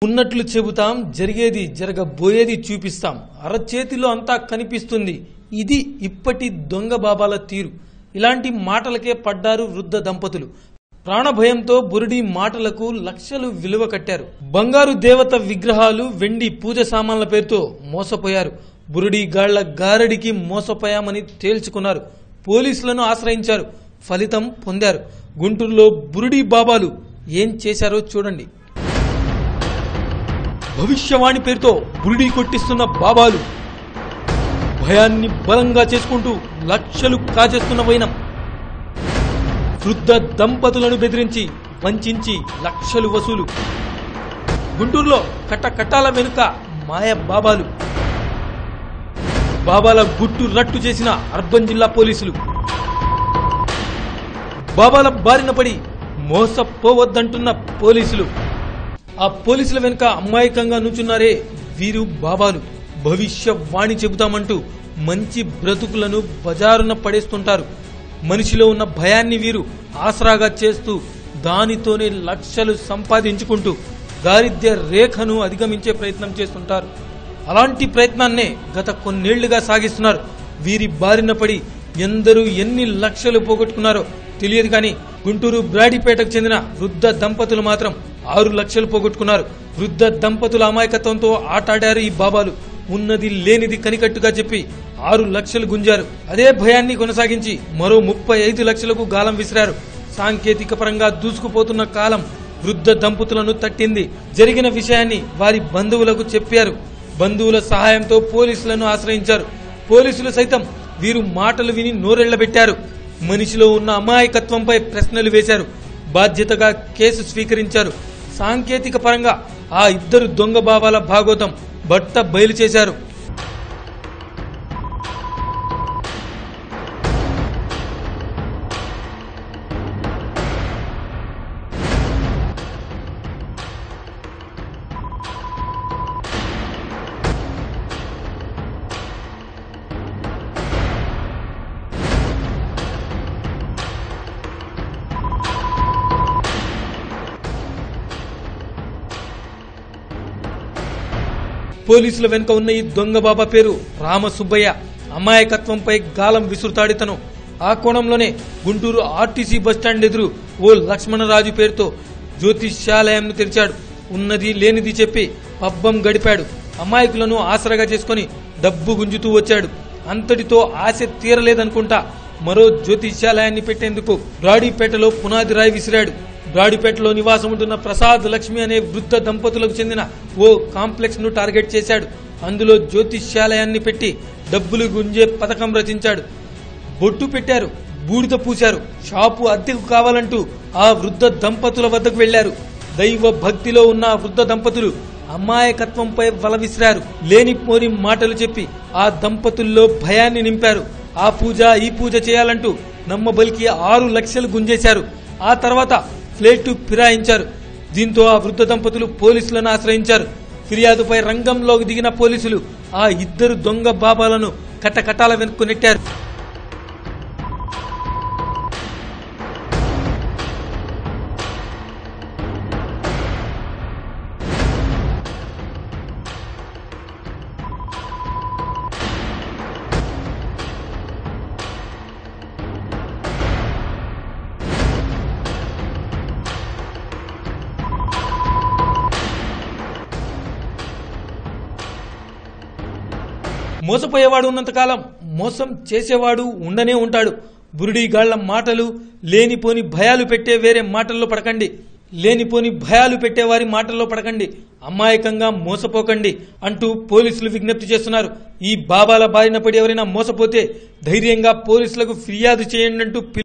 ఉన్నట్లు చెబుతాం జరిగేది జరగబోయేది చూపిస్తాం అరచేతిలో అంతా కనిపిస్తుంది ఇది ఇప్పటి దొంగ బాబాల తీరు ఇలాంటి మాటలకే పడ్డారు వృద్ధ దంపతులు ప్రాణభయంతో బురుడి మాటలకు లక్షలు విలువ కట్టారు బంగారు దేవత విగ్రహాలు వెండి పూజ సామాన్ల పేరుతో మోసపోయారు బురుడి గాళ్ల గారడికి మోసపోయామని తేల్చుకున్నారు పోలీసులను ఆశ్రయించారు ఫలితం పొందారు గుంటూరులో బురుడి బాబాలు ఏం చేశారో చూడండి భవిష్యవాణి పేరుతో బురుడి కొట్టిస్తున్న బాబాలు భయాన్ని బలంగా చేసుకుంటూ లక్షలు కాజేస్తున్న వైనం వృద్ధ దంపతులను బెదిరించి వంచించి లక్షలు వసూలు గుంటూరులో కట్ట కట్టాల వెనుక మాయ బాబాలు బాబాల గుట్టు రట్టు చేసిన అర్బన్ జిల్లా పోలీసులు బాబాల బారిన పడి మోసపోవద్దంటున్న పోలీసులు ఆ పోలీసుల వెనుక అమాయకంగా నుంచున్నారే వీరు బాబాలు భవిష్యవాణి చెబుతామంటూ మంచి బ్రతుకులను బజారున పడేస్తుంటారు మనిషిలో ఉన్న భయాన్ని వీరు ఆసరాగా చేస్తూ దానితోనే లక్షలు సంపాదించుకుంటూ దారిద్ర్య రేఖను అధిగమించే ప్రయత్నం చేస్తుంటారు అలాంటి ప్రయత్నాన్నే గత కొన్నేళ్లుగా సాగిస్తున్నారు వీరి బారిన పడి ఎందరూ ఎన్ని లక్షలు పోగొట్టుకున్నారో తెలియదు కానీ గుంటూరు బ్రాడీపేటకు చెందిన వృద్ధ దంపతులు మాత్రం ఆరు లక్షలు పోగొట్టుకున్నారు వృద్ధ దంపతుల అమాయకత్వంతో ఆటాడారు ఈ బాబాలు ఉన్నది లేనిది కనికట్టుగా చెప్పి ఆరు లక్షలు గుంజారు అదే భయాన్ని కొనసాగించి మరో ముప్పై ఐదు లక్షలకు గాలం విసిరారు సాంకేతిక పరంగా దూసుకుపోతున్న కాలం వృద్ధ దంపతులను తట్టింది జరిగిన విషయాన్ని వారి బంధువులకు చెప్పారు బంధువుల సహాయంతో పోలీసులను ఆశ్రయించారు పోలీసులు సైతం వీరు మాటలు విని నోరెళ్లబెట్టారు మనిషిలో ఉన్న అమాయకత్వంపై ప్రశ్నలు వేశారు బాధ్యతగా కేసు స్వీకరించారు సాంకేతిక పరంగా ఆ ఇద్దరు దొంగ బాబాల భాగోతం బట్ట బయలు చేశారు పోలీసుల వెనుక ఉన్న ఈ దొంగ బాబా పేరు రామసుబ్బయ్య అమాయకత్వంపై గాలం విసురుతాడితను ఆ కోణంలోనే గుంటూరు ఆర్టీసీ బస్టాండ్ ఎదురు ఓ లక్ష్మణరాజు పేరుతో జ్యోతిష్యాలయంను తెరిచాడు ఉన్నది లేనిది చెప్పి పబ్బం గడిపాడు అమాయకులను ఆసరగా చేసుకుని డబ్బు గుంజుతూ వచ్చాడు అంతటితో ఆశ తీరలేదనుకుంటా మరో జ్యోతిష్యాలయాన్ని పెట్టేందుకు రాడిపేటలో పునాది రాయి విసిరాడు బ్రాడిపేటలో నివాసం ఉంటున్న ప్రసాద్ లక్ష్మి అనే వృద్ధ దంపతులకు చెందిన ఓ కాంప్లెక్స్ ను టార్గెట్ చేశాడు అందులో జ్యోతిష్యాలయాన్ని పెట్టి డబ్బులు గుంజే పథకం రచించాడు బొట్టు పెట్టారు బూడిద పూశారు షాపు అద్దెకు కావాలంటూ ఆ వృద్ధ దంపతుల వద్దకు వెళ్లారు దైవ భక్తిలో ఉన్న ఆ వృద్ధ దంపతులు అమాయకత్వంపై వల విసిరారు లేనిపోని మాటలు చెప్పి ఆ దంపతుల్లో భయాన్ని నింపారు ఆ పూజ ఈ పూజ చేయాలంటూ నమ్మబలికి ఆరు లక్షలు గుంజేశారు ఆ తర్వాత ఫ్లేటు ఫిరాయించారు దీంతో ఆ వృద్ధ దంపతులు పోలీసులను ఆశ్రయించారు ఫిర్యాదుపై రంగంలోకి దిగిన పోలీసులు ఆ ఇద్దరు దొంగ బాబాలను కట్టకట్టాల వెనుక్కు నెట్టారు మోసపోయేవాడు ఉన్నంతకాలం మోసం చేసేవాడు ఉండనే ఉంటాడు బురుడిగాళ్ల మాటలు లేనిపోని భయాలు పెట్టే వేరే మాటల్లో పడకండి లేనిపోని భయాలు పెట్టేవారి మాటల్లో పడకండి అమాయకంగా మోసపోకండి అంటూ పోలీసులు విజ్ఞప్తి చేస్తున్నారు ఈ బాబాల బారిన పడి ఎవరైనా మోసపోతే ధైర్యంగా పోలీసులకు ఫిర్యాదు చేయండి అంటూ